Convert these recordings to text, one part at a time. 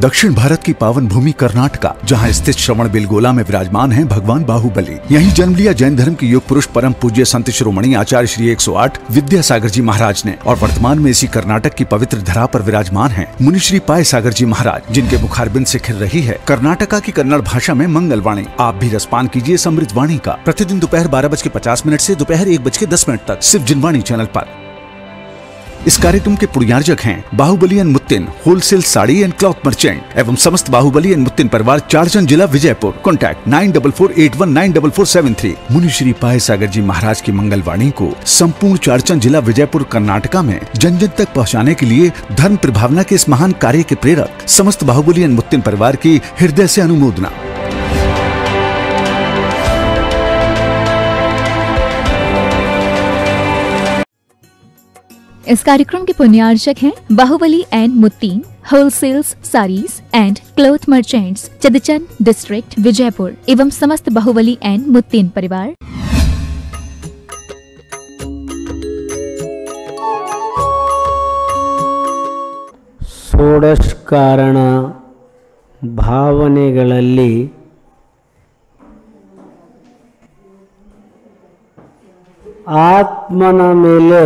दक्षिण भारत की पावन भूमि कर्नाटका जहां स्थित श्रवण बेलगोला में विराजमान है भगवान बाहुबली यहीं जन्म लिया जैन धर्म के युग पुरुष परम पूज्य संत शिरोमणि आचार्य श्री 108 विद्यासागर जी महाराज ने और वर्तमान में इसी कर्नाटक की पवित्र धरा पर विराजमान हैं मुनि श्री पाय सागर जी महाराज जिनके मुखारबिंद से खिल रही है कर्नाटका की कन्नड़ भाषा में मंगल वाणी आप भी रसपान कीजिए समृद्ध वाणी का प्रतिदिन दोपहर बारह बज के पचास मिनट ऐसी दोपहर एक बज के दस मिनट तक सिर्फ जिनवाणी चैनल पर इस कार्यक्रम के पुण्यार्जक हैं Bahubali and Muttin wholesale sari and cloth merchant एवं समस्त बाहुबली एंड मुत्तिन परिवार चारचंद जिला Vijayapur contact nine double four eight one nine double four seven three Muni Shri पाय सागर जी महाराज की मंगलवाणी को संपूर्ण चारचंद जिला विजयपुर कर्नाटका में जन जन तक पहुंचाने के लिए धर्म प्रभावना के इस महान कार्य के प्रेरक समस्त बाहुबली एंड मुत्तिन परिवार की हृदय से अनुमोदना इस कार्यक्रम के पुण्यार्जक हैं Bahubali and Muttin wholesales saris and cloth merchants Chadchan district Vijayapur एवं समस्त बाहुबली एंड मुत्तीन परिवार ಷೋಡಶ ಕಾರಣ ಭಾವನೆಗಳಲ್ಲಿ ಆತ್ಮನ ಮೇಲೆ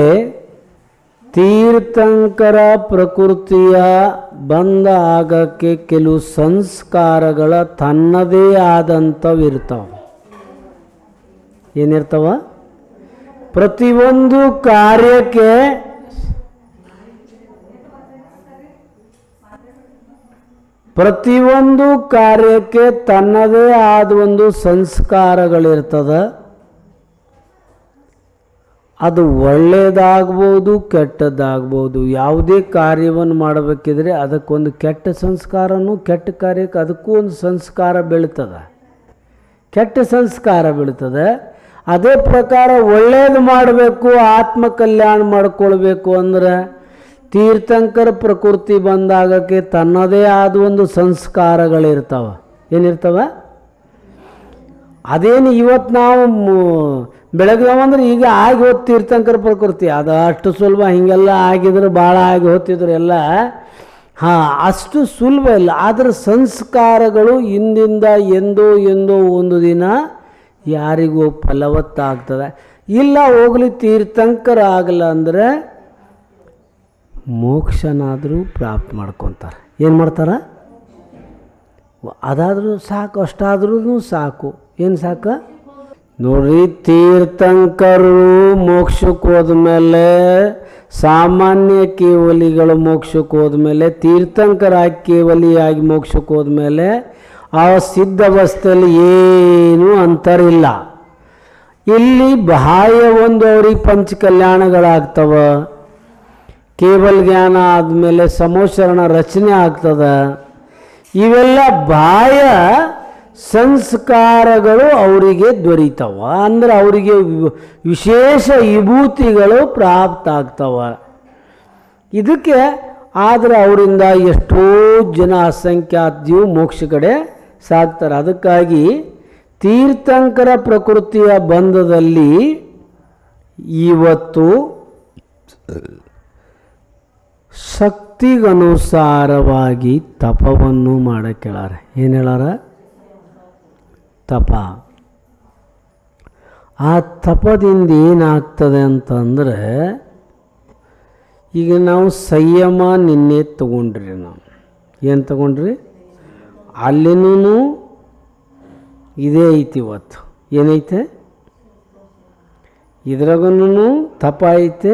ತೀರ್ಥಂಕರ ಪ್ರಕೃತಿಯ ಬಂದ ಆಗಕ್ಕೆ ಕೆಲವು ಸಂಸ್ಕಾರಗಳ ತನ್ನದೇ ಆದಂಥವಿರ್ತಾವ ಏನಿರ್ತಾವ ಪ್ರತಿಯೊಂದು ಕಾರ್ಯಕ್ಕೆ ಪ್ರತಿಯೊಂದು ಕಾರ್ಯಕ್ಕೆ ತನ್ನದೇ ಆದ ಒಂದು ಸಂಸ್ಕಾರಗಳಿರ್ತದೆ ಅದು ಒಳ್ಳೆಯದಾಗ್ಬೋದು ಕೆಟ್ಟದ್ದಾಗ್ಬೋದು ಯಾವುದೇ ಕಾರ್ಯವನ್ನು ಮಾಡಬೇಕಿದ್ರೆ ಅದಕ್ಕೊಂದು ಕೆಟ್ಟ ಸಂಸ್ಕಾರನೂ ಕೆಟ್ಟ ಕಾರ್ಯಕ್ಕೆ ಅದಕ್ಕೂ ಒಂದು ಸಂಸ್ಕಾರ ಬೀಳ್ತದೆ ಕೆಟ್ಟ ಸಂಸ್ಕಾರ ಬೀಳ್ತದೆ ಅದೇ ಪ್ರಕಾರ ಒಳ್ಳೇದು ಮಾಡಬೇಕು ಆತ್ಮ ಕಲ್ಯಾಣ ಮಾಡ್ಕೊಳ್ಬೇಕು ಅಂದ್ರೆ ತೀರ್ಥಂಕರ ಪ್ರಕೃತಿ ಬಂದಾಗಕ್ಕೆ ತನ್ನದೇ ಆದ ಒಂದು ಸಂಸ್ಕಾರಗಳಿರ್ತಾವ ಏನಿರ್ತಾವ ಅದೇನು ಇವತ್ತು ನಾವು ಮು- ಬೆಳಗ್ಗೆ ಅಂದ್ರೆ ಈಗ ಆಗಿ ಹೋದ್ ತೀರ್ಥಂಕರ ಪ್ರಕೃತಿ ಅದು ಅಷ್ಟು ಸುಲಭ ಹಿಂಗೆಲ್ಲ ಆಗಿದ್ರೆ ಭಾಳ ಆಗಿ ಹೋಗ್ತಿದ್ರು ಎಲ್ಲ ಹಾಂ ಅಷ್ಟು ಸುಲಭ ಇಲ್ಲ ಆದರೆ ಸಂಸ್ಕಾರಗಳು ಇಂದಿಂದ ಎಂದೋ ಎಂದೋ ಒಂದು ದಿನ ಯಾರಿಗೂ ಫಲವತ್ತಾಗ್ತದೆ ಇಲ್ಲ ಹೋಗ್ಲಿ ತೀರ್ಥಂಕರ ಆಗಲ್ಲ ಅಂದರೆ ಮೋಕ್ಷನಾದರೂ ಪ್ರಾಪ್ತ ಮಾಡ್ಕೊತಾರೆ ಏನು ಮಾಡ್ತಾರೆ ಅದಾದರೂ ಸಾಕು ಅಷ್ಟಾದ್ರೂ ಸಾಕು ಏನು ಸಾಕು ನೋಡ್ರಿ ತೀರ್ಥಂಕರು ಮೋಕ್ಷಕ್ಕೆ ಹೋದ್ಮೇಲೆ ಸಾಮಾನ್ಯ ಕೇವಲಿಗಳು ಮೋಕ್ಷಕ್ಕೆ ಹೋದ್ಮೇಲೆ ತೀರ್ಥಂಕರಾಗಿ ಕೇವಲಿಯಾಗಿ ಮೋಕ್ಷಕ್ಕೆ ಹೋದ್ಮೇಲೆ ಆ ಸಿದ್ಧಾವಸ್ಥೆಯಲ್ಲಿ ಏನೂ ಅಂತರಿಲ್ಲ ಇಲ್ಲಿ ಬಾಹ್ಯ ಒಂದು ಅವ್ರಿಗೆ ಪಂಚ ಕಲ್ಯಾಣಗಳಾಗ್ತವ ಕೇವಲ ಜ್ಞಾನ ಆದಮೇಲೆ ಸಮೋಚರಣ ರಚನೆ ಆಗ್ತದೆ ಇವೆಲ್ಲ ಬಾಹ್ಯ ಸಂಸ್ಕಾರಗಳು ಅವರಿಗೆ ದೊರೀತವ ಅಂದ್ರೆ ಅವರಿಗೆ ವಿ- ವಿಶೇಷ ವಿಭೂತಿಗಳು ಪ್ರಾಪ್ತ ಆಗ್ತವ ಇದಕ್ಕೆ ಆದರೆ ಅವರಿಂದ ಎಷ್ಟೋ ಜನ ಅಸಂಖ್ಯಾತ ಮೋಕ್ಷ ಕಡೆ ಸಾಗ್ತಾರೆ ಅದಕ್ಕಾಗಿ ತೀರ್ಥಂಕರ ಪ್ರಕೃತಿಯ ಬಂಧದಲ್ಲಿ ಇವತ್ತು ಶಕ್ತಿಗನುಸಾರವಾಗಿ ತಪವನ್ನು ಮಾಡಕ್ಕೆ ಹೇಳಾರ ಏನು ಹೇಳಾರ ತಪ ಆ ತಪದಿಂದ ಏನಾಗ್ತದೆ ಅಂತಂದರೆ ಈಗ ನಾವು ಸಂಯಮ ನಿನ್ನೆ ತಗೊಂಡ್ರಿ ನಾವು ಏನು ತಗೊಂಡ್ರಿ ಅಲ್ಲಿನೂ ಇದೇ ಐತಿ ಇವತ್ತು ಏನೈತೆ ಇದ್ರಾಗೂ ತಪ ಐತೆ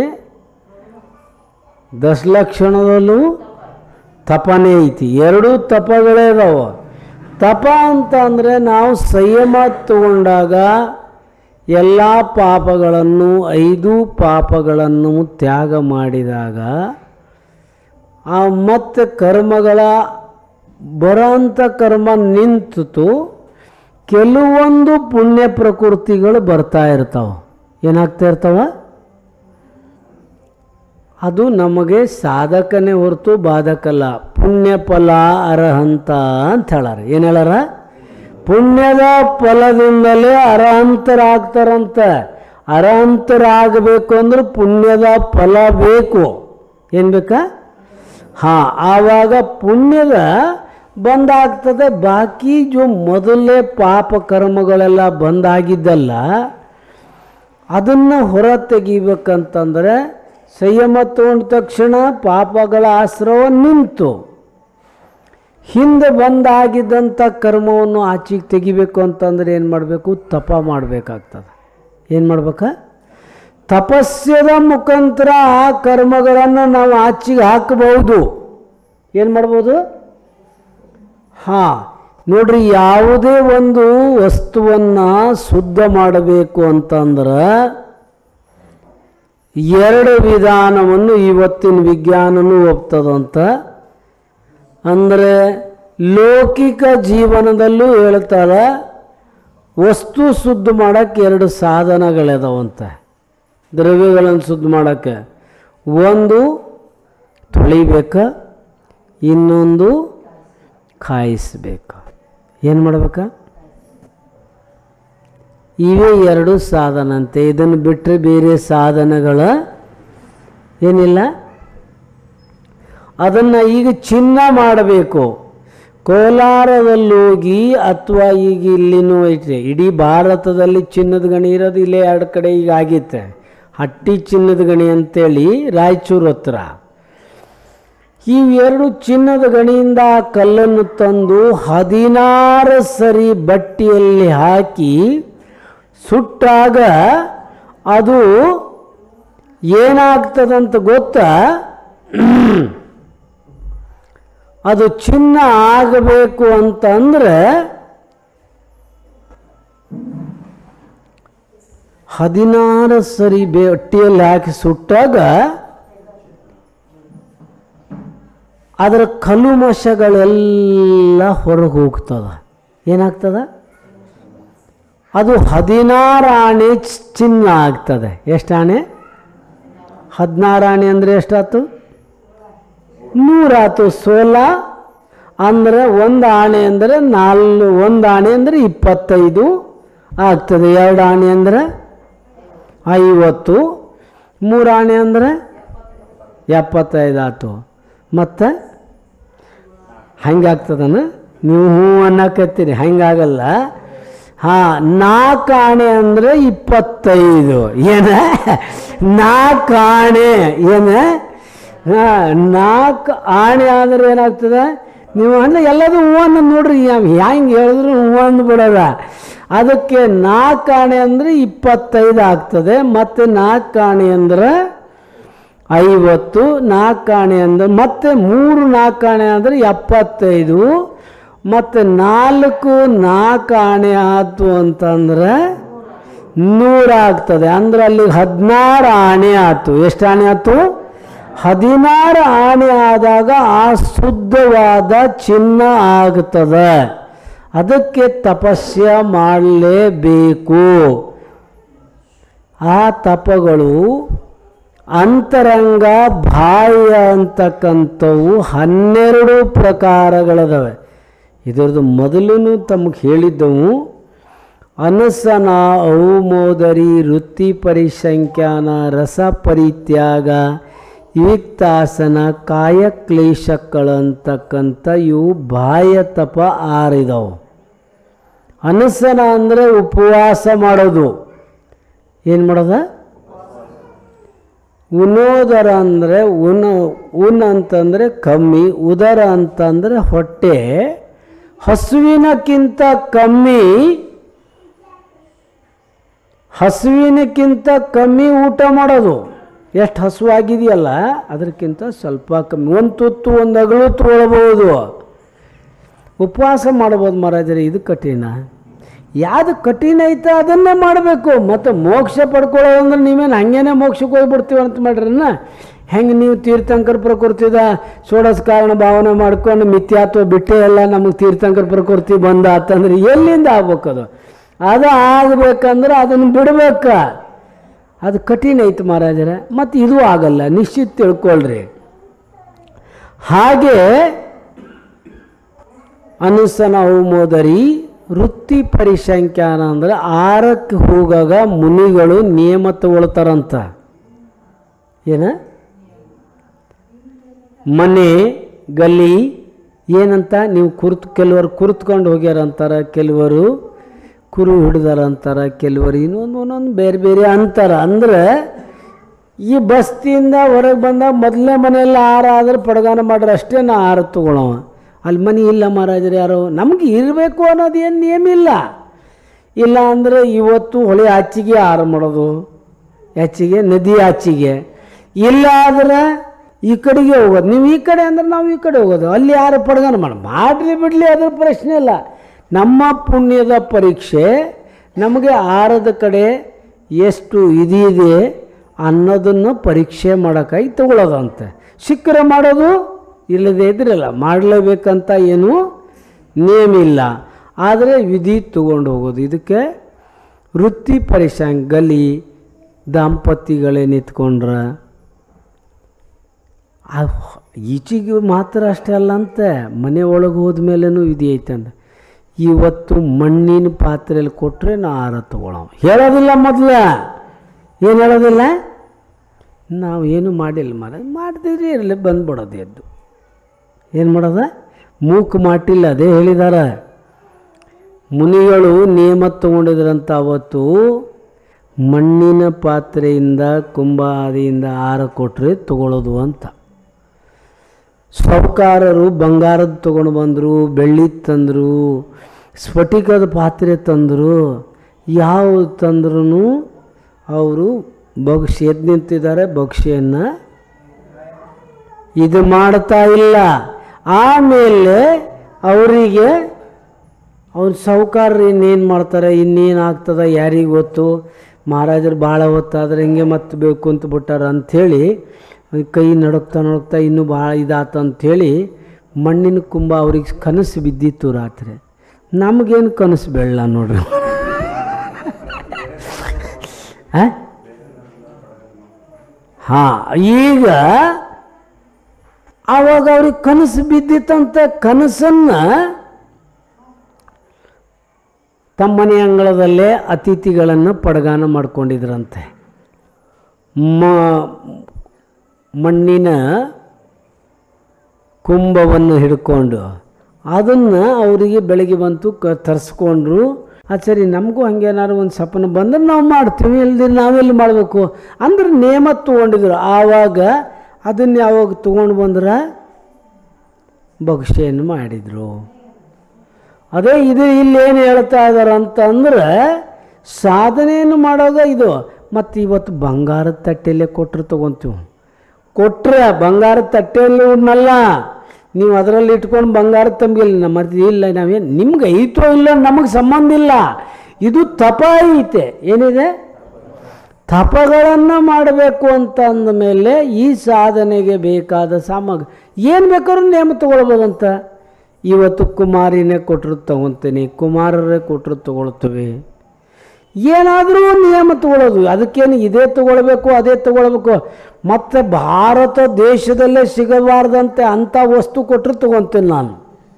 ದಶಲಕ್ಷಣದಲ್ಲೂ ತಪನೇ ಐತಿ ಎರಡೂ ತಪಗಳೇ ಇದಾವ ತಪ ಅಂತ ಅಂದರೆ ನಾವು ಸಂಯಮ ತಗೊಂಡಾಗ ಎಲ್ಲ ಪಾಪಗಳನ್ನು ಐದು ಪಾಪಗಳನ್ನು ತ್ಯಾಗ ಮಾಡಿದಾಗ ಆ ಮತ್ತೆ ಕರ್ಮಗಳ ಬರೋಂಥ ಕರ್ಮ ನಿಂತು ಕೆಲವೊಂದು ಪುಣ್ಯ ಪ್ರಕೃತಿಗಳು ಬರ್ತಾ ಇರ್ತಾವೆ ಏನಾಗ್ತಾ ಇರ್ತಾವ ಅದು ನಮಗೆ ಸಾಧಕನೇ ಹೊರತು ಬಾಧಕಲ್ಲ ಪುಣ್ಯ ಫಲ ಅರ್ಹಂತ ಅಂತ ಹೇಳಾರ ಏನು ಹೇಳಾರ ಪುಣ್ಯದ ಫಲದಿಂದಲೇ ಅರ್ಹಂತರಾಗ್ತಾರಂತ ಅರ್ಹಂತರಾಗಬೇಕು ಅಂದ್ರೆ ಪುಣ್ಯದ ಫಲ ಬೇಕು ಏನು ಬೇಕಾ ಹಾಂ ಆವಾಗ ಪುಣ್ಯದ ಬಂದಾಗ್ತದೆ ಬಾಕಿ ಜೋ ಮೊದಲೇ ಪಾಪ ಕರ್ಮಗಳೆಲ್ಲ ಬಂದಾಗಿದ್ದಲ್ಲ ಅದನ್ನು ಹೊರ ತೆಗಿಬೇಕಂತಂದರೆ ಸಂಯಮ ತಗೊಂಡ ತಕ್ಷಣ ಪಾಪಗಳ ಆಶ್ರವ ನಿಂತು ಹಿಂದೆ ಬಂದಾಗಿದ್ದಂಥ ಕರ್ಮವನ್ನು ಆಚೆಗೆ ತೆಗಿಬೇಕು ಅಂತಂದ್ರೆ ಏನು ಮಾಡಬೇಕು ತಪ ಮಾಡಬೇಕಾಗ್ತದೆ ಏನು ಮಾಡ್ಬೇಕಾ ತಪಸ್ಯದ ಮುಖಾಂತರ ಆ ಕರ್ಮಗಳನ್ನು ನಾವು ಆಚೆಗೆ ಹಾಕಬಹುದು ಏನು ಮಾಡ್ಬೋದು ಹಾಂ ನೋಡ್ರಿ ಯಾವುದೇ ಒಂದು ವಸ್ತುವನ್ನು ಶುದ್ಧ ಮಾಡಬೇಕು ಅಂತಂದ್ರೆ ಎರಡು ವಿಧಾನವನ್ನು ಇವತ್ತಿನ ವಿಜ್ಞಾನನೂ ಒಪ್ತದಂತ ಅಂದರೆ ಲೌಕಿಕ ಜೀವನದಲ್ಲೂ ಹೇಳ್ತಾರೆ ವಸ್ತು ಶುದ್ಧ ಮಾಡೋಕ್ಕೆ ಎರಡು ಸಾಧನಗಳಿದಾವಂತೆ ದ್ರವ್ಯಗಳನ್ನು ಶುದ್ಧ ಮಾಡೋಕ್ಕೆ ಒಂದು ತೊಳಿಬೇಕು ಇನ್ನೊಂದು ಕಾಯಿಸ್ಬೇಕು ಏನು ಮಾಡ್ಬೇಕಾ ಇವೇ ಎರಡು ಸಾಧನ ಅಂತೆ ಇದನ್ನು ಬಿಟ್ಟರೆ ಬೇರೆ ಸಾಧನಗಳ ಏನಿಲ್ಲ ಅದನ್ನು ಈಗ ಚಿನ್ನ ಮಾಡಬೇಕು ಕೋಲಾರದಲ್ಲೋಗಿ ಅಥವಾ ಈಗ ಇಲ್ಲಿನೂ ಐತೆ ಇಡೀ ಭಾರತದಲ್ಲಿ ಚಿನ್ನದ ಗಣಿ ಇರೋದು ಇಲ್ಲೇ ಎರಡು ಕಡೆ ಈಗ ಆಗಿತ್ತೆ ಹಟ್ಟಿ ಚಿನ್ನದ ಗಣಿ ಅಂತೇಳಿ ರಾಯಚೂರು ಹತ್ರ ಇವೆರಡು ಚಿನ್ನದ ಗಣಿಯಿಂದ ಆ ಕಲ್ಲನ್ನು ತಂದು ಹದಿನಾರು ಸರಿ ಬಟ್ಟಿಯಲ್ಲಿ ಹಾಕಿ ಸುಟ್ಟಾಗ ಅದು ಏನಾಗ್ತದಂತ ಗೊತ್ತಾ ಅದು ಚಿನ್ನ ಆಗಬೇಕು ಅಂತಂದ್ರೆ ಹದಿನಾರು ಸರಿ ಬಟ್ಟಿಯಲ್ಲಿ ಹಾಕಿ ಸುಟ್ಟಾಗ ಅದರ ಕಲುಮಶಗಳೆಲ್ಲ ಹೊರಗೆ ಹೋಗ್ತದ ಏನಾಗ್ತದ ಅದು ಹದಿನಾರು ಆಣೆ ಚ್- ಚಿನ್ನ ಆಗ್ತದೆ ಎಷ್ಟು ಆಣೆ ಹದಿನಾರು ಆಣೆ ಅಂದರೆ ಎಷ್ಟಾಯ್ತು ನೂರಾತು ಸೋಲ ಅಂದರೆ ಒಂದು ಆಣೆ ಅಂದರೆ ನಾಲ್ಕು ಒಂದು ಆಣೆ ಅಂದರೆ ಇಪ್ಪತ್ತೈದು ಆಗ್ತದೆ ಎರಡು ಆಣೆ ಅಂದರೆ ಐವತ್ತು ಮೂರು ಆಣೆ ಅಂದರೆ ಎಪ್ಪತ್ತೈದು ಆಯ್ತು ಮತ್ತು ಹಂಗಾಗ್ತದನ ನೀವು ಹ್ಞೂ ಅನ್ನಕತ್ತೀರಿ ಹಂಗಾಗಲ್ಲ ಹಾಂ ನಾಲ್ಕು ಆಣೆ ಅಂದರೆ ಇಪ್ಪತ್ತೈದು ಏನ ನಾಲ್ಕು ಆಣೆ ಏನ ಹಾಂ ನಾಲ್ಕು ಆಣೆ ಆದರೆ ಏನಾಗ್ತದೆ ನೀವು ಅನ್ನ ಎಲ್ಲದೂ ಹೂ ಅನ್ನೋದು ನೋಡ್ರಿ ಹೆಂಗೆ ಹೇಳಿದ್ರು ಹೂ ಅಂದ್ಬಿಡೋದ ಅದಕ್ಕೆ ನಾಲ್ಕು ಆಣೆ ಅಂದರೆ ಇಪ್ಪತ್ತೈದು ಆಗ್ತದೆ ಮತ್ತು ನಾಲ್ಕು ಆಣೆ ಅಂದ್ರೆ ಐವತ್ತು ನಾಲ್ಕಾಣೆ ಅಂದರೆ ಮತ್ತೆ ಮೂರು ನಾಲ್ಕಾಣೆ ಅಂದರೆ ಎಪ್ಪತ್ತೈದು ಮತ್ತು ನಾಲ್ಕು ನಾಲ್ಕು ಆಣೆ ಆಯ್ತು ಅಂತಂದ್ರೆ ನೂರಾಗ್ತದೆ ಅಂದ್ರೆ ಅಲ್ಲಿ ಹದಿನಾರು ಆಣೆ ಆಯ್ತು ಎಷ್ಟು ಆಣೆ ಆಯ್ತು ಹದಿನಾರು ಆಣೆ ಆದಾಗ ಆ ಶುದ್ಧವಾದ ಚಿನ್ನ ಆಗ್ತದೆ ಅದಕ್ಕೆ ತಪಸ್ಯ ಮಾಡಲೇಬೇಕು ಆ ತಪಗಳು ಅಂತರಂಗ ಬಾಹ್ಯ ಅಂತಕ್ಕಂಥವು ಹನ್ನೆರಡು ಪ್ರಕಾರಗಳದವೆ ಇದರದ್ದು ಮೊದಲು ತಮಗೆ ಹೇಳಿದ್ದವು ಅನಸನ ಔಮೋದರಿ ವೃತ್ತಿ ಪರಿಸಂಖ್ಯಾನ ರಸ ಪರಿತ್ಯಾಗ ವಿಕ್ತಾಸನ ಕಾಯಕ್ಲೇಶಗಳಂತಕ್ಕಂಥ ಇವು ಬಾಹ್ಯ ತಪ ಆರಿದವು ಅನಸನ ಅಂದರೆ ಉಪವಾಸ ಮಾಡೋದು ಏನು ಮಾಡೋದ ಉಣೋದರ ಅಂದರೆ ಉಣ ಉನ್ ಅಂತಂದರೆ ಕಮ್ಮಿ ಉದರ ಅಂತಂದರೆ ಹೊಟ್ಟೆ ಹಸುವಿನಕ್ಕಿಂತ ಕಮ್ಮಿ ಹಸುವಿನಕ್ಕಿಂತ ಕಮ್ಮಿ ಊಟ ಮಾಡೋದು ಎಷ್ಟು ಹಸುವಾಗಿದೆಯಲ್ಲ ಅದಕ್ಕಿಂತ ಸ್ವಲ್ಪ ಕಮ್ಮಿ ಒಂದು ತುತ್ತು ಒಂದು ಅಗಳು ತೊಗೊಳ್ಬೋದು ಉಪವಾಸ ಮಾಡ್ಬೋದು ಮಹಾರಾಜರೇ ಇದು ಕಠಿಣ ಯಾವುದು ಕಠಿಣ ಐತೆ ಅದನ್ನೇ ಮಾಡಬೇಕು ಮತ್ತು ಮೋಕ್ಷ ಪಡ್ಕೊಳ್ಳೋದಂದ್ರೆ ನೀವೇನು ಹಂಗೇನೆ ಮೋಕ್ಷಕ್ಕೆ ಹೋಗ್ಬಿಡ್ತೀವಿ ಅಂತ ಮಾಡ್ರನ್ನ ಹೆಂಗೆ ನೀವು ತೀರ್ಥಂಕರ ಪ್ರಕೃತಿದ ಷೋಡಶ ಕಾರಣ ಭಾವನೆ ಮಾಡ್ಕೊಂಡು ಮಿಥ್ಯಾತ್ವ ಬಿಟ್ಟೇ ಎಲ್ಲ ನಮಗೆ ತೀರ್ಥಂಕರ ಪ್ರಕೃತಿ ಬಂದ ಆತಂದ್ರೆ ಎಲ್ಲಿಂದ ಆಗ್ಬೇಕು ಅದು ಅದು ಆಗಬೇಕಂದ್ರೆ ಅದನ್ನು ಬಿಡ್ಬೇಕ ಅದು ಕಠಿಣ ಐತೆ ಮಹಾರಾಜರ ಮತ್ತು ಇದು ಆಗಲ್ಲ ನಿಶ್ಚಿತ ತಿಳ್ಕೊಳ್ರಿ ಹಾಗೆ ಅನುಸನ ಹೋಮೋದರಿ ವೃತ್ತಿ ಪರಿಸಂಖ್ಯಾನ ಅಂದ್ರೆ ಆರಕ್ಕೆ ಹೋಗಾಗ ಮುನಿಗಳು ನಿಯಮ ತಗೊಳ್ತಾರಂತ ಏನ ಮನೆ ಗಲಿ ಏನಂತ ನೀವು ಕುರ್ತು ಕೆಲವರು ಕುರ್ತ್ಕೊಂಡು ಹೋಗ್ಯಾರ ಅಂತಾರೆ ಕೆಲವರು ಕುರು ಹಿಡ್ದಾರ ಅಂತಾರೆ ಕೆಲವರು ಇನ್ನೊಂದು ಒಂದೊಂದು ಬೇರೆ ಬೇರೆ ಅಂತಾರೆ ಅಂದ್ರೆ ಈ ಬಸ್ತಿಯಿಂದ ಹೊರಗೆ ಬಂದಾಗ ಮೊದಲನೇ ಮನೆಯಲ್ಲಿ ಆಹಾರ ಆದ್ರೆ ಪಡಗಾನ ಮಾಡ್ರೆ ಅಷ್ಟೇ ನಾ ಆಹಾರ ತೊಗೊಳವ ಅಲ್ಲಿ ಮನೆ ಇಲ್ಲ ಮಹಾರಾಜರು ಯಾರೋ ನಮ್ಗೆ ಇರಬೇಕು ಅನ್ನೋದು ಏನು ನಿಯಮ ಇಲ್ಲ ಇಲ್ಲ ಅಂದರೆ ಇವತ್ತು ಹೊಳೆ ಆಚೆಗೆ ಆಹಾರ ಮಾಡೋದು ಆಚೆಗೆ ನದಿ ಆಚೆಗೆ ಇಲ್ಲ ಆದ್ರೆ ಈ ಕಡೆಗೆ ಹೋಗೋದು ನೀವು ಈ ಕಡೆ ಅಂದ್ರೆ ನಾವು ಈ ಕಡೆ ಹೋಗೋದು ಅಲ್ಲಿ ಯಾರು ಪಡ್ಗಾನ ಮಾಡಿ ಮಾಡಲಿ ಬಿಡಲಿ ಅದ್ರ ಪ್ರಶ್ನೆ ಇಲ್ಲ ನಮ್ಮ ಪುಣ್ಯದ ಪರೀಕ್ಷೆ ನಮಗೆ ಆರದ ಕಡೆ ಎಷ್ಟು ಇದಿದೆ ಅನ್ನೋದನ್ನು ಪರೀಕ್ಷೆ ಮಾಡೋಕ್ಕಾಗಿ ತಗೊಳ್ಳೋದಂತೆ ಸಿಕ್ಕರೆ ಮಾಡೋದು ಇಲ್ಲದೇ ಇದ್ರಲ್ಲ ಮಾಡಲೇಬೇಕಂತ ಏನು ನೇಮ್ ಇಲ್ಲ ಆದರೆ ವಿಧಿ ತಗೊಂಡು ಹೋಗೋದು ಇದಕ್ಕೆ ವೃತ್ತಿ ಪರೀಕ್ಷೆ ಗಲಿ ದಾಂಪತಿಗಳೇ ನಿಂತ್ಕೊಂಡ್ರೆ ಆ ಈಚೆಗೆ ಮಾತ್ರ ಅಷ್ಟೇ ಅಲ್ಲ ಅಂತೆ ಮನೆ ಒಳಗೆ ಹೋದ್ಮೇಲೆನೂ ವಿಧಿ ಐತೆ ಅಂತ ಇವತ್ತು ಮಣ್ಣಿನ ಪಾತ್ರೆಯಲ್ಲಿ ಕೊಟ್ಟರೆ ನಾ ಆರ ತಗೊಳ್ಳೋ ಹೇಳೋದಿಲ್ಲ ಮೊದಲು ಏನು ಹೇಳೋದಿಲ್ಲ ನಾವು ಏನು ಮಾಡಿಲ್ಲ ಮರ ಮಾಡ್ತಿದ್ರಿ ಇರಲಿ ಬಂದ್ಬಿಡೋದು ಎದ್ದು ಏನು ಮಾಡೋದ ಮೂಕು ಮಾಟಿಲ್ಲ ಅದೇ ಹೇಳಿದಾರೆ ಮುನಿಗಳು ನೇಮ ತಗೊಂಡಿದ್ರಂತ ಅವತ್ತು ಮಣ್ಣಿನ ಪಾತ್ರೆಯಿಂದ ಕುಂಭಾದಿಯಿಂದ ಆರ ಕೊಟ್ಟರೆ ತಗೊಳ್ಳೋದು ಅಂತ ಸಾಹುಕಾರರು ಬಂಗಾರದ ತೊಗೊಂಡು ಬಂದರು ಬೆಳ್ಳಿ ತಂದರು ಸ್ಫಟಿಕದ ಪಾತ್ರೆ ತಂದರು ಯಾವ ತಂದ್ರೂ ಅವರು ಬಗ್ಸಿ ಎದ್ದು ನಿಂತಿದ್ದಾರೆ ಬಗ್ಸಿಯನ್ನು ಇದು ಮಾಡ್ತಾ ಇಲ್ಲ ಆಮೇಲೆ ಅವರಿಗೆ ಅವ್ರ ಸಾಹುಕಾರರು ಇನ್ನೇನು ಮಾಡ್ತಾರೆ ಇನ್ನೇನು ಆಗ್ತದ ಯಾರಿಗೆ ಗೊತ್ತು ಮಹಾರಾಜರು ಭಾಳ ಹೊತ್ತಾದ್ರೆ ಹಿಂಗೆ ಮತ್ತೆ ಬೇಕು ಅಂತ ಬಿಟ್ಟಾರ ಅಂಥೇಳಿ ಕೈ ನಡುಕ್ತಾ ನಡುಕ್ತಾ ಇನ್ನೂ ಭಾಳ ಇದಾತ ಅಂಥೇಳಿ ಮಣ್ಣಿನ ಕುಂಭ ಅವ್ರಿಗೆ ಕನಸು ಬಿದ್ದಿತ್ತು ರಾತ್ರಿ ನಮಗೇನು ಕನಸು ಬೆಳ್ಳ ನೋಡ್ರಿ ಹಾಂ ಈಗ ಆವಾಗ ಅವ್ರಿಗೆ ಕನಸು ಬಿದ್ದಿತ್ತಂತ ಕನಸನ್ನು ತಮ್ಮನೆ ಅಂಗಳದಲ್ಲೇ ಅತಿಥಿಗಳನ್ನು ಪಡಗಾನ ಮಾಡ್ಕೊಂಡಿದ್ರಂತೆ ಮ ಮಣ್ಣಿನ ಕುಂಭವನ್ನು ಹಿಡ್ಕೊಂಡು ಅದನ್ನು ಅವರಿಗೆ ಬೆಳಗ್ಗೆ ಬಂತು ಕ ತರಿಸ್ಕೊಂಡ್ರು ಆ ಸರಿ ನಮಗೂ ಹಂಗೇನಾದ್ರು ಒಂದು ಸಪನ ಬಂದ್ರೆ ನಾವು ಮಾಡ್ತೀವಿ ಇಲ್ದಿರ ನಾವೆಲ್ಲಿ ಮಾಡಬೇಕು ಅಂದ್ರೆ ನೇಮ ತೊಗೊಂಡಿದ್ರು ಆವಾಗ ಅದನ್ನು ಯಾವಾಗ ತೊಗೊಂಡು ಬಂದ್ರೆ ಭಕ್ಷ್ಯನ್ನು ಮಾಡಿದರು ಅದೇ ಇದು ಇಲ್ಲಿ ಏನು ಹೇಳ್ತಾ ಇದ್ದಾರೆ ಅಂತಂದ್ರೆ ಸಾಧನೆಯನ್ನು ಮಾಡೋದ ಇದು ಮತ್ತು ಇವತ್ತು ಬಂಗಾರದ ತಟ್ಟೆಯಲ್ಲೇ ಕೊಟ್ಟರೆ ತೊಗೊತೀವಿ ಕೊಟ್ಟರೆ ಬಂಗಾರದ ತಟ್ಟೆಯಲ್ಲಿ ಉಣ್ಣಲ್ಲ ನೀವು ಅದರಲ್ಲಿ ಇಟ್ಕೊಂಡು ಬಂಗಾರದ ತಂಬಿಲ್ಲ ನಮ್ಮ ಇಲ್ಲ ನಾವೇನು ನಿಮ್ಗೆ ಐತೋ ಇಲ್ಲ ನಮಗೆ ಸಂಬಂಧ ಇಲ್ಲ ಇದು ತಪ ಐತೆ ಏನಿದೆ ತಪಗಳನ್ನು ಮಾಡಬೇಕು ಅಂತ ಅಂದಮೇಲೆ ಈ ಸಾಧನೆಗೆ ಬೇಕಾದ ಸಾಮಗ್ರಿ ಏನು ಬೇಕಾದ್ರೂ ನೇಮ ತಗೊಳ್ಬೋದಂತ ಇವತ್ತು ಕುಮಾರಿನೇ ಕೊಟ್ಟರು ತಗೊತೀನಿ ಕುಮಾರರೇ ಕೊಟ್ಟರು ತಗೊಳ್ತೇವೆ ಏನಾದರೂ ನಿಯಮ ತಗೊಳ್ಳೋದು ಅದಕ್ಕೇನು ಇದೇ ತಗೊಳ್ಬೇಕು ಅದೇ ತಗೊಳ್ಬೇಕು ಮತ್ತು ಭಾರತ ದೇಶದಲ್ಲೇ ಸಿಗಬಾರ್ದಂತೆ ಅಂಥ ವಸ್ತು ಕೊಟ್ಟರು ತಗೊತೀನಿ ನಾನು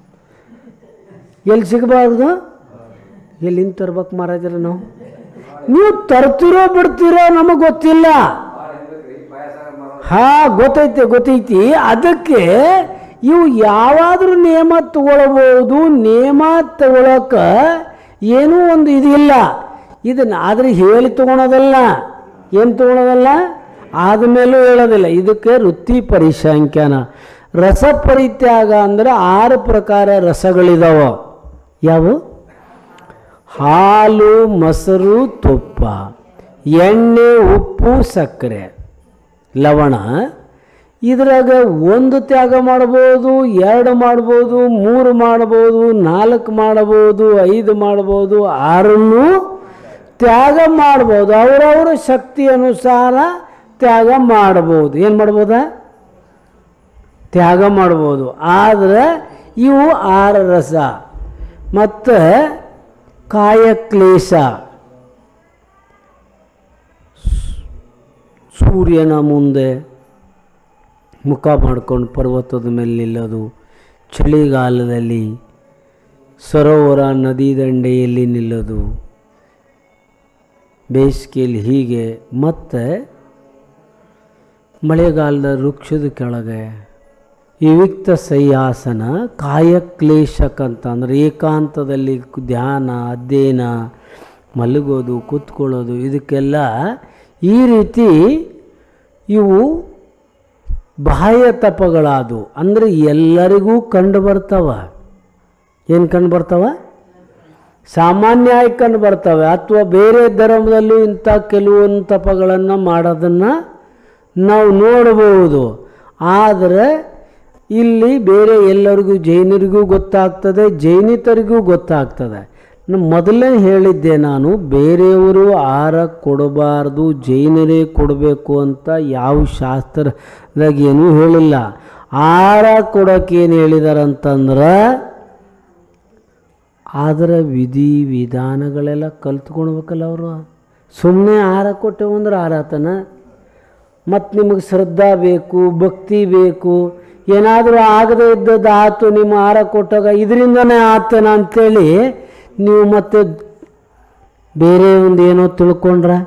ಎಲ್ಲಿ ಸಿಗಬಾರ್ದು ಎಲ್ಲಿಂದ ತರ್ಬೇಕು ಮಹಾರಾಜರ ನಾವು ನೀವು ತರ್ತಿರೋ ಬಿಡ್ತಿರೋ ನಮಗೆ ಗೊತ್ತಿಲ್ಲ ಹಾ ಗೊತ್ತೈತಿ ಗೊತ್ತೈತಿ ಅದಕ್ಕೆ ಇವು ಯಾವಾದರೂ ನೇಮ ತಗೊಳ್ಬೋದು ನೇಮ ತಗೊಳಕ ಏನೂ ಒಂದು ಇದಿಲ್ಲ ಇದನ್ನು ಆದರೆ ಹೇಳಿ ತಗೊಳೋದಲ್ಲ ಏನು ತಗೊಳೋದಲ್ಲ ಆದಮೇಲೂ ಹೇಳೋದಿಲ್ಲ ಇದಕ್ಕೆ ವೃತ್ತಿ ಪರಿಸಂಖ್ಯಾನ ರಸ ಪರಿತ್ಯಾಗ ಅಂದರೆ ಆರು ಪ್ರಕಾರ ರಸಗಳಿದಾವ ಯಾವ ಹಾಲು ಮೊಸರು ತುಪ್ಪ ಎಣ್ಣೆ ಉಪ್ಪು ಸಕ್ಕರೆ ಲವಣ ಇದ್ರಾಗ ಒಂದು ತ್ಯಾಗ ಮಾಡ್ಬೋದು ಎರಡು ಮಾಡ್ಬೋದು ಮೂರು ಮಾಡ್ಬೋದು ನಾಲ್ಕು ಮಾಡ್ಬೋದು ಐದು ಮಾಡ್ಬೋದು ಆರನ್ನು ತ್ಯಾಗ ಮಾಡ್ಬೋದು ಅವರವರ ಶಕ್ತಿ ಅನುಸಾರ ತ್ಯಾಗ ಮಾಡ್ಬೋದು ಏನು ಮಾಡ್ಬೋದಾ ತ್ಯಾಗ ಮಾಡ್ಬೋದು ಆದರೆ ಇವು ಆರ ರಸ ಮತ್ತು ಕಾಯಕ್ಲೇಶ ಸೂರ್ಯನ ಮುಂದೆ ಮುಖ ಮಾಡ್ಕೊಂಡು ಪರ್ವತದ ಮೇಲೆ ನಿಲ್ಲೋದು ಚಳಿಗಾಲದಲ್ಲಿ ಸರೋವರ ನದಿ ದಂಡೆಯಲ್ಲಿ ನಿಲ್ಲೋದು ಬೇಸಿಗೆಯಲ್ಲಿ ಹೀಗೆ ಮತ್ತು ಮಳೆಗಾಲದ ವೃಕ್ಷದ ಕೆಳಗೆ ವಿವಿಕ್ತ ಸೈಯಾಸನ ಕಾಯಕ್ಲೇಶಕ ಅಂತ ಅಂದರೆ ಏಕಾಂತದಲ್ಲಿ ಧ್ಯಾನ ಅಧ್ಯಯನ ಮಲಗೋದು ಕೂತ್ಕೊಳ್ಳೋದು ಇದಕ್ಕೆಲ್ಲ ಈ ರೀತಿ ಇವು ಬಾಹ್ಯ ತಪಗಳಾದವು ಅಂದರೆ ಎಲ್ಲರಿಗೂ ಕಂಡು ಬರ್ತಾವ ಏನು ಕಂಡು ಬರ್ತಾವ ಸಾಮಾನ್ಯ ಆಗಿ ಕಂಡು ಬರ್ತವೆ ಅಥವಾ ಬೇರೆ ಧರ್ಮದಲ್ಲೂ ಇಂಥ ಕೆಲವೊಂದು ತಪಗಳನ್ನು ಮಾಡೋದನ್ನು ನಾವು ನೋಡಬಹುದು ಆದರೆ ಇಲ್ಲಿ ಬೇರೆ ಎಲ್ಲರಿಗೂ ಜೈನರಿಗೂ ಗೊತ್ತಾಗ್ತದೆ ಜೈನಿತರಿಗೂ ಗೊತ್ತಾಗ್ತದೆ ನಾನು ಮೊದಲೇ ಹೇಳಿದ್ದೆ ನಾನು ಬೇರೆಯವರು ಆಹಾರ ಕೊಡಬಾರ್ದು ಜೈನರೇ ಕೊಡಬೇಕು ಅಂತ ಯಾವ ಶಾಸ್ತ್ರದಾಗ ಏನೂ ಹೇಳಿಲ್ಲ ಆಹಾರ ಕೊಡೋಕೆ ಏನು ಹೇಳಿದಾರಂತಂದ್ರೆ ಆದರೆ ವಿಧಿ ವಿಧಾನಗಳೆಲ್ಲ ಕಲ್ತ್ಕೊಳ್ಬೇಕಲ್ಲ ಅವರು ಸುಮ್ಮನೆ ಆಹಾರ ಕೊಟ್ಟೆವು ಅಂದ್ರೆ ಆರಾತನ ಮತ್ತು ನಿಮಗೆ ಶ್ರದ್ಧಾ ಬೇಕು ಭಕ್ತಿ ಬೇಕು ಏನಾದರೂ ಆಗದೇ ಇದ್ದದ್ದು ಆತು ನಿಮ್ಮ ಆಹಾರ ಕೊಟ್ಟಾಗ ಇದರಿಂದನೇ ಆತನ ಅಂಥೇಳಿ ನೀವು ಮತ್ತೆ ಬೇರೆ ಒಂದು ಏನೋ ತಿಳ್ಕೊಂಡ್ರೆ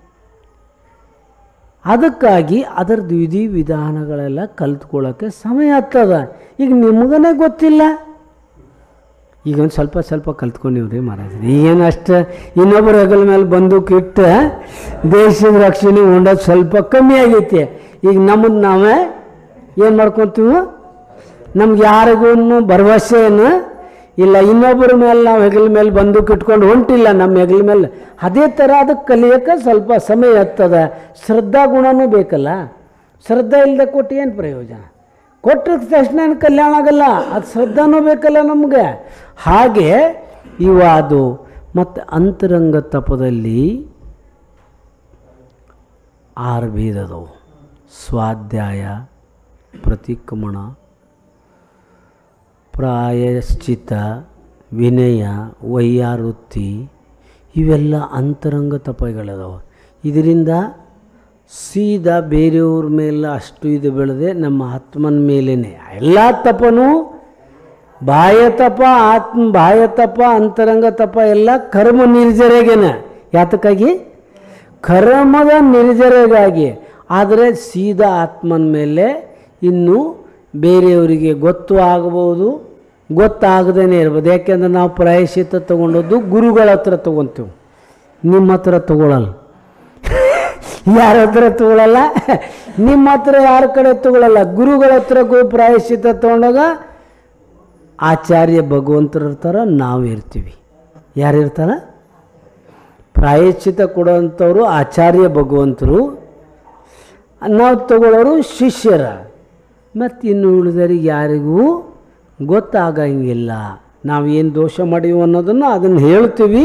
ಅದಕ್ಕಾಗಿ ಅದರದ್ದು ವಿಧಿ ವಿಧಾನಗಳೆಲ್ಲ ಕಲ್ತ್ಕೊಳ್ಳೋಕ್ಕೆ ಸಮಯ ಆಗ್ತದ ಈಗ ನಿಮಗನೇ ಗೊತ್ತಿಲ್ಲ ಈಗ ಒಂದು ಸ್ವಲ್ಪ ಸ್ವಲ್ಪ ಕಲ್ತ್ಕೊಂಡಿವ್ರಿ ಮಹಾರಾಜ ಈಗೇನು ಅಷ್ಟು ಇನ್ನೊಬ್ಬರ ಹೆಗಲ ಮೇಲೆ ಬಂದೂಕ್ ಇಟ್ಟು ದೇಶದ ರಕ್ಷಣೆ ಉಂಡೋದು ಸ್ವಲ್ಪ ಕಮ್ಮಿ ಆಗೈತಿ ಈಗ ನಮ್ಮದು ನಾವೇ ಏನು ಮಾಡ್ಕೊತೀವಿ ನಮ್ಗೆ ಯಾರಿಗೂ ಭರವಸೆ ಏನು ಇಲ್ಲ ಇನ್ನೊಬ್ಬರ ಮೇಲೆ ನಾವು ಹೆಗಲ ಮೇಲೆ ಬಂದೂಕ್ ಇಟ್ಕೊಂಡು ಹೊಂಟಿಲ್ಲ ನಮ್ಮ ಹೆಗಲ ಮೇಲೆ ಅದೇ ಥರ ಅದಕ್ಕೆ ಕಲಿಯೋಕೆ ಸ್ವಲ್ಪ ಸಮಯ ಹತ್ತದ ಶ್ರದ್ಧಾ ಗುಣನೂ ಬೇಕಲ್ಲ ಶ್ರದ್ಧಾ ಇಲ್ಲದೆ ಕೊಟ್ಟು ಏನು ಪ್ರಯೋಜನ ಕೊಟ್ಟ ತಕ್ಷಣ ಏನು ಕಲ್ಯಾಣ ಆಗಲ್ಲ ಅದು ಶ್ರದ್ಧಾನೂ ಬೇಕಲ್ಲ ನಮಗೆ ಹಾಗೆ ಇವು ಅದು ಮತ್ತು ಅಂತರಂಗ ತಪದಲ್ಲಿ ಆರು ಭೇದದವು ಸ್ವಾಧ್ಯಾಯ ಪ್ರತಿಕ್ರಮಣ ಪ್ರಾಯಶ್ಚಿತ ವಿನಯ ವೈಯಾವೃತ್ತಿ ಇವೆಲ್ಲ ಅಂತರಂಗ ತಪಗಳದಾವೆ ಇದರಿಂದ ಸೀದಾ ಬೇರೆಯವ್ರ ಮೇಲೆ ಅಷ್ಟು ಇದು ಬೆಳೆದೆ ನಮ್ಮ ಆತ್ಮನ ಮೇಲೇ ಎಲ್ಲ ತಪನೂ ಬಾಹ್ಯ ತಪ ಆತ್ಮ ಬಾಹ್ಯ ತಪ ಅಂತರಂಗ ತಪ ಎಲ್ಲ ಕರ್ಮ ನಿರ್ಜರೆಗೇನೆ ಯಾತಕ್ಕಾಗಿ ಕರ್ಮದ ನಿರ್ಜರೆಗಾಗಿ ಆದರೆ ಸೀದಾ ಆತ್ಮನ ಮೇಲೆ ಇನ್ನು ಬೇರೆಯವರಿಗೆ ಗೊತ್ತು ಆಗಬಹುದು ಗೊತ್ತಾಗದೇ ಇರ್ಬೋದು ಯಾಕೆಂದ್ರೆ ನಾವು ಪ್ರಾಯಶ್ಚಿತ್ತ ತಗೊಂಡದ್ದು ಗುರುಗಳ ಹತ್ರ ತೊಗೊತೀವಿ ನಿಮ್ಮ ಹತ್ರ ತಗೊಳ್ಳಲ್ಲ ಯಾರ ಹತ್ರ ತಗೊಳ್ಳಲ್ಲ ನಿಮ್ಮ ಹತ್ರ ಯಾರ ಕಡೆ ತಗೊಳ್ಳಲ್ಲ ಗುರುಗಳ ಹತ್ರ ಗೋ ಪ್ರಾಯಶ್ಚಿತ್ತ ತಗೊಂಡಾಗ ಆಚಾರ್ಯ ಭಗವಂತರು ಇರ್ತಾರ ನಾವು ಇರ್ತೀವಿ ಯಾರು ಇರ್ತಾರ ಪ್ರಾಯಶ್ಚಿತ ಕೊಡೋವಂಥವ್ರು ಆಚಾರ್ಯ ಭಗವಂತರು ನಾವು ತಗೊಳ್ಳೋರು ಶಿಷ್ಯರ ಮತ್ತು ಇನ್ನು ಉಳಿದರಿಗೆ ಯಾರಿಗೂ ಗೊತ್ತಾಗಂಗಿಲ್ಲ ನಾವು ಏನು ದೋಷ ಮಾಡೀವಿ ಅನ್ನೋದನ್ನು ಅದನ್ನು ಹೇಳ್ತೀವಿ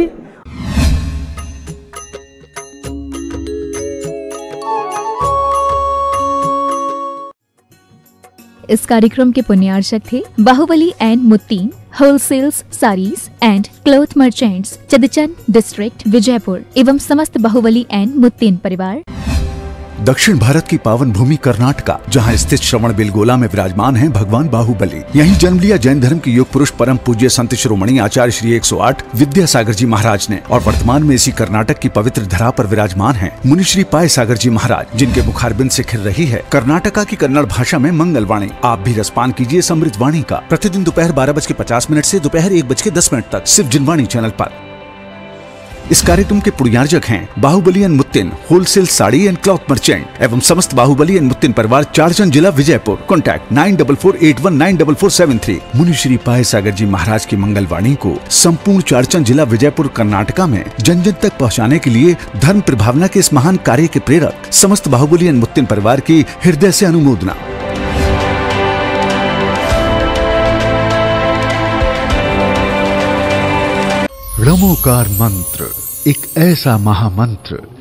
इस कार्यक्रम के पुण्यार्चक थे Bahubali and Muttin wholesales saris and cloth merchants Chadchan district Vijayapur एवं समस्त बाहुबली एंड मुत्तीन परिवार दक्षिण भारत की पावन भूमि कर्नाटका जहां स्थित श्रवण बेलगोला में विराजमान हैं भगवान बाहुबली यहीं जन्म लिया जैन धर्म के युग पुरुष परम पूज्य संत शिरोमणि आचार्य श्री 108 विद्यासागर जी महाराज ने और वर्तमान में इसी कर्नाटक की पवित्र धरा पर विराजमान हैं मुनि श्री पाय सागर जी महाराज जिनके मुखारबिंद से खिल रही है कर्नाटका की कन्नड़ भाषा में मंगल वाणी आप भी रसपान कीजिए समृद्ध वाणी का प्रतिदिन दोपहर बारह बज के पचास मिनट ऐसी दोपहर एक बज के दस मिनट तक सिर्फ जिनवाणी चैनल आरोप इस कार्यक्रम के पुण्यार्जक हैं Bahubali and Muttin wholesale sari and cloth merchant एवं समस्त बाहुबली एंड मुत्तिन परिवार चारचन जिला Vijayapur contact nine double four eight one nine double four seven three Muni Shri पाय सागर जी महाराज की मंगलवाणी को संपूर्ण चारचन जिला विजयपुर कर्नाटका में जन जन तक पहुंचाने के लिए धर्म प्रभावना के इस महान कार्य के प्रेरक समस्त बाहुबली एंड मुत्तिन परिवार की हृदय से अनुमोदना रमोकार मंत्र एक ऐसा महामंत्र